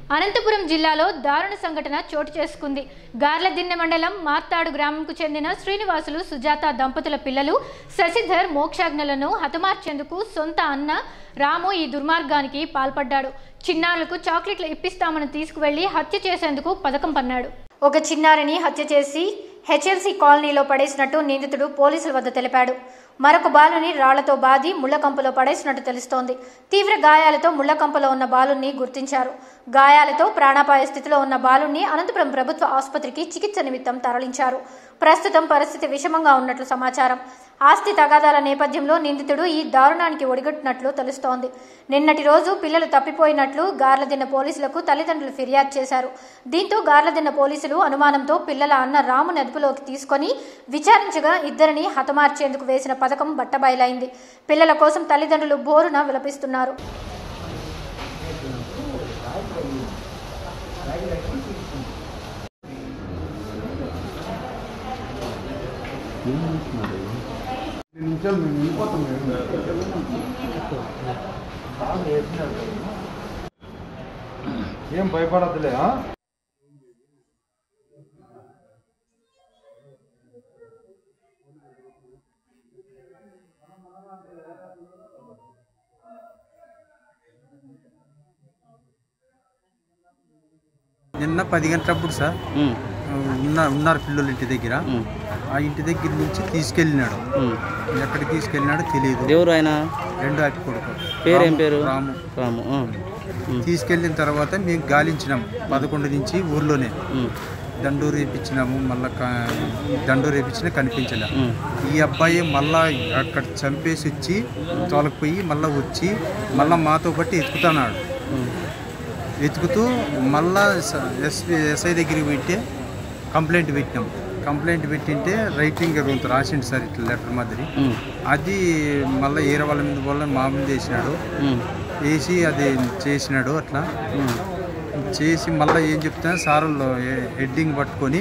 అనంతపురం జిల్లాలో దారుణ సంఘటన చోటు చేసుకుంది గార్లదిన్నె మండలం మార్తాడు గ్రామంకు చెందిన శ్రీనివాసులు సుజాత దంపతుల పిల్లలు శశిధర్ మోక్షాజ్ఞలను హతమార్చేందుకు సొంత అన్న రాము ఈ దుర్మార్గానికి పాల్పడ్డాడు చిన్నారులకు చాక్లెట్లు ఇప్పిస్తామని తీసుకువెళ్లి హత్య చేసేందుకు పథకం పన్నాడు ఒక చిన్నారిని హత్య చేసి హెచ్ఎల్సీ కాలనీలో పడేసినట్టు నిందితుడు పోలీసుల వద్ద తెలిపాడు మరొక బాలుని రాళ్లతో బాది ముళ్లకంపలో పడేసినట్టు తెలుస్తోంది తీవ్ర గాయాలతో ముళ్లకంపలో ఉన్న బాలుని గుర్తించారు గాయాలతో ప్రాణాపాయ స్థితిలో ఉన్న బాలుని అనంతపురం ప్రభుత్వ ఆసుపత్రికి చికిత్స నిమిత్తం తరలించారు ప్రస్తుతం పరిస్థితి విషమంగా ఉన్నట్లు సమాచారం ఆస్తి తగాదాల నేపథ్యంలో నిందితుడు ఈ దారుణానికి ఒడిగట్టినట్లు తెలుస్తోంది నిన్నటి రోజు పిల్లలు తప్పిపోయినట్లు గార్లదిన్న పోలీసులకు తల్లిదండ్రులు ఫిర్యాదు చేశారు దీంతో గార్లదిన్న పోలీసులు అనుమానంతో పిల్లల అన్న రాముని అదుపులోకి తీసుకొని విచారించగా ఇద్దరిని హతమార్చేందుకు వేసిన పథకం బట్టబయలైంది పిల్లల కోసం తల్లిదండ్రులు బోరున విలపిస్తున్నారు నిమిషాలు మేము వెళ్ళిపోతాం ఏం భయపడద్దులే ఆ? నిన్న పది గంటలప్పుడు సార్ ఉమ్, ఉన్న ఉన్నారు పిల్లలు ఇంటి దగ్గర ఉమ్, ఆ ఇంటి దగ్గర నుంచి తీసుకెళ్ళినాడు ఉమ్. ఎక్కడికి తీసుకెళ్ళినాడో తెలియదు ఎవరు ఆయన రెండు అట్టి కొడుకు పేరు ఏం రాము- పేరు రాము రాము ఉమ్, ఉమ్, తీసుకెళ్ళిన తర్వాత మేము గాలించినాం పదకొండు నుంచి ఊర్లోనే ఉమ్, దండూరు వేయించినాము మళ్ళా క- దండూరు వేయించినా కనిపించలే ఉమ్, ఈ ఈ అబ్బాయి మళ్ళా అక్కడ చంపేసి వచ్చి తోలకపోయి మళ్ళా వచ్చి మళ్ళా మాతో పాటు ఎత్తుకుతున్నాడు ఉమ్, వెతుకుతూ మళ్ళా స- ఎస్పీ ఎస్ఐ దగ్గరికి పెట్టి కంప్లైంట్ పెట్టినాం కంప్లైంట్ పెట్టింటే రైటింగ్ కొంత రాసిండు సార్ ఇట్లా లెటర్ మాదిరి ఉమ్, అది మళ్ళీ ఏరే వాళ్ళ మీద వాళ్ళ మా మీద వేసినాడు ఉమ్, వేసి అది చేసినాడు అట్లా ఉమ్, చేసి మళ్ళీ ఏం చెప్తాను సారులు హెడ్డింగ్ పట్టుకొని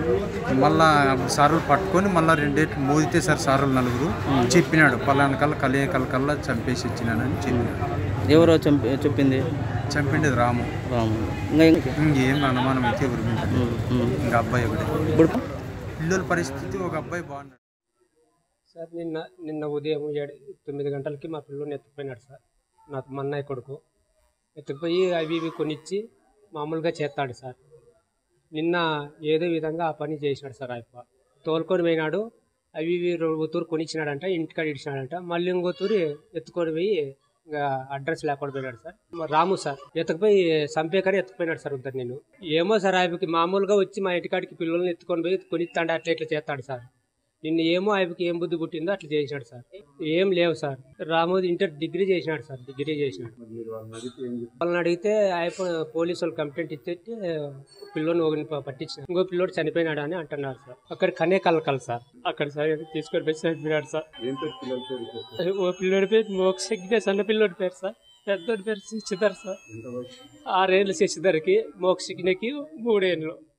మళ్ళా సారులు పట్టుకొని మళ్ళీ రెండేట్లు మోదితే సార్ సారులు నలుగురు చెప్పినాడు పలానా కల్లా కలియ కల్ కల్లా చంపేసి ఇచ్చినానని చెప్పినాడు ఎవరో చంపి చెప్పింది చంపిండేది రాము రాము ఇంకా ఏం- ఇంకేం అనుమానం అయితే ఎవరి మీద లేదు. ఉమ్, ఉమ్. ఇంకా అబ్బాయి ఒకటి ఇప్పుడు పిల్లల పరిస్థితి ఒక అబ్బాయి బాగున్నాడు సార్ నిన్న నిన్న ఉదయం ఏడు తొమ్మిది గంటలకి మా పిల్లోని ఎత్తుకుపోయినాడు సార్ నాకు మా అన్నయ్య కొడుకు ఎత్తుకుపోయి అవి ఇవి కొనిచ్చి మామూలుగా చేస్తాడు సార్ నిన్న ఏదో విధంగా ఆ పని చేసినాడు సార్ ఆయప్ప తోలుకొని పోయినాడు అవి ఇవి ఒత్తూరు కొనిచ్చినాడంట ఇంటికాడ ఇచ్చినాడంట మళ్ళీ ఇంకొత్తూరు ఎత్తుకొని పోయి ఇంకా అడ్రస్ లేకుండా పోయినాడు సార్ మా రాము సార్ ఎత్తుకుపోయి చంపేకని ఎత్తుకుపోయినాడు సార్ ఉద్దరు నేను ఏమో సార్ ఆయనకి మామూలుగా వచ్చి మా ఇంటికాడికి పిల్లల్ని ఎత్తుకొని పోయి కొనిస్తాడు అట్లా ఇట్లా చేస్తాడు సార్ నిన్న ఏమో ఆయనకి ఏం బుద్ధి పుట్టిందో అట్లా చేసినాడు సార్ ఏం లేవు సార్ రామోద్ ఇంటర్ డిగ్రీ చేసినాడు సార్ డిగ్రీ చేసినాడు వాళ్ళని అడిగితే ఆయన పోలీసు వాళ్ళు కంప్లైంట్ ఇచ్చేసి పిల్లోని ఒకరిని ప- పట్టించిన ఇంకో పిల్లోడు చనిపోయినాడు అని అంటున్నారు సార్ అక్కడ కనే కలకల్ సార్ అక్కడ సార్ తీసుకొని పోయి చనిపోయినాడు సార్ ఓ పిల్లోడి పేరు మోక్షజ్ఞ సన్న పిల్లోడి పేరు సార్ పెద్దోడి పేరు శశిధర్ సార్ ఆరేళ్ళు శశిధర్కి మోక్షజ్ఞకి మూడేళ్ళు